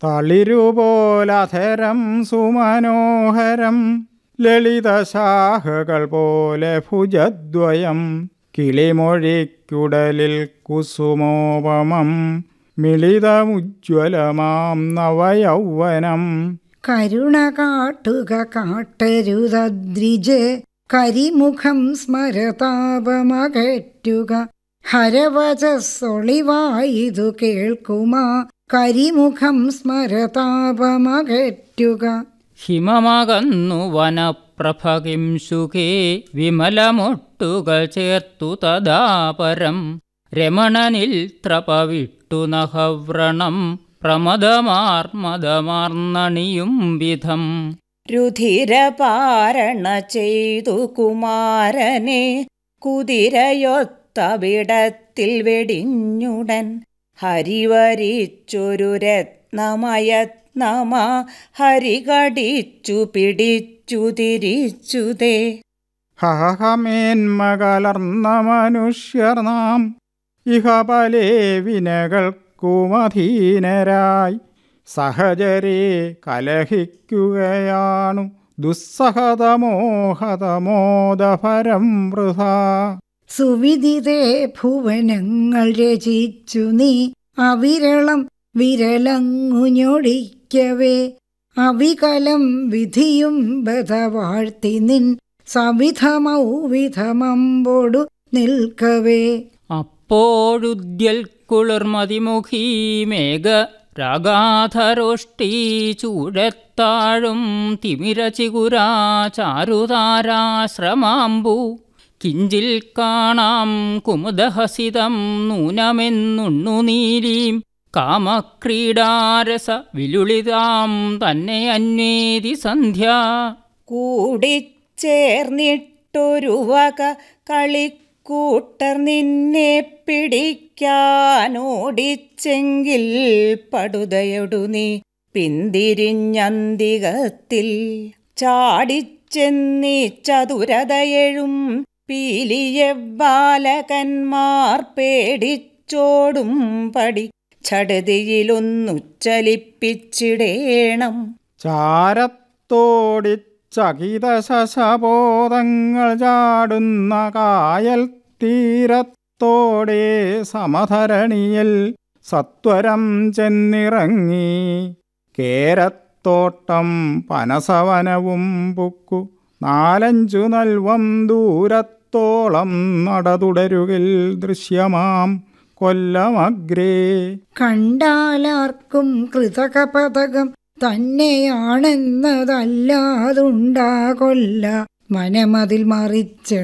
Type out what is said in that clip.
തളിരുപോലധരം സുമനോഹരം ലളിതശാഖകൾ പോലെ ഭുജദ്വയം കിളിമൊഴിക്കുടലിൽ കുസുമോപമം മിളിതമുജ്വലമാം നവയൗവനം കരുണ കാട്ടുക കാട്ടരുതദ്രിജ് കരിമുഖം സ്മരതാപമകറ്റുക ഹരവചസ്സൊളിവായിതു കേൾക്കുമാ കരിമുഖം സ്മരതാപമകറ്റുക ഹിമമകന്നു വനപ്രഭകിം സുഖേ വിമലമൊട്ടുകൾ ചേർത്തു തദാപരം രമണനിൽ ത്രപവിട്ടു നഹവ്രണം പ്രമദമാർമദമാർന്നണിയും വിധം രുധിരപാരണ ചെയ്തു കുമാരനെ കുതിരയൊത്തവിടത്തിൽ വെടിഞ്ഞുടൻ ഹരിവരിച്ചൊരു രത്നമയത്നമാ ഹരി കടിച്ചു പിടിച്ചു തിരിച്ചുതേ ഹഹമേന്മകലർന്ന മനുഷ്യർ നാം ഇഹപലേ വിനകൾക്കുമധീനരായി സഹജരെ കലഹിക്കുകയാണു ദുസ്സഹതമോഹതമോദഭരം വൃഥാ സുവിദിതേ ഭുവനങ്ങൾ രചിച്ചു നീ അവിരളം വിരലങ്ങുഞ്ഞൊടിക്കവേ അവികലം വിധിയും ബധ വാഴ്ത്തി നിൻ സവിധമൗ വിധമമ്പോടു നിൽക്കവേ അപ്പോഴുദ്യൽ കുളിർമതിമുഖീ മേഘ രാഗാധരോഷ്ടി ചൂഴത്താഴും തിമിരചികുരാ ചാരുതാരാശ്രമാമ്പു കിഞ്ചിൽ കാണാം കുമുദഹസിതം നൂനമെന്നുണ്ണുനീലീം കാമക്രീഡാരസ വിലുളിതാം തന്നെ അന്വേതി സന്ധ്യ കൂടിച്ചേർന്നിട്ടൊരു വക കളിക്കൂട്ടർ നിന്നെ പിടിക്കാനോടിച്ചെങ്കിൽ പടുതയൊടു നീ പിന്തിരിഞ്ഞന്തികത്തിൽ ചാടിച്ചെന്നീ ചതുരതയെഴും പീലിയെ ബാലകന്മാർ പേടിച്ചോടും പടി ചടുതിയിലൊന്നു ചലിപ്പിച്ചിടേണം ചാരത്തോടിച്ചകിത ശശബോധങ്ങൾ ചാടുന്ന കായൽ തീരത്തോടെ സമധരണിയിൽ സത്വരം ചെന്നിറങ്ങി കേരത്തോട്ടം പനസവനവും പുക്കു നാലഞ്ചു നൽവം ദൂരത്തോളം നടതുടരുകിൽ ദൃശ്യമാം കൊല്ലമഗ്രേ കണ്ടാലാർക്കും കൃതകപതകം തന്നെയാണെന്നതല്ലാതുണ്ടാകൊല്ല മനമതിൽ മറിച്ച്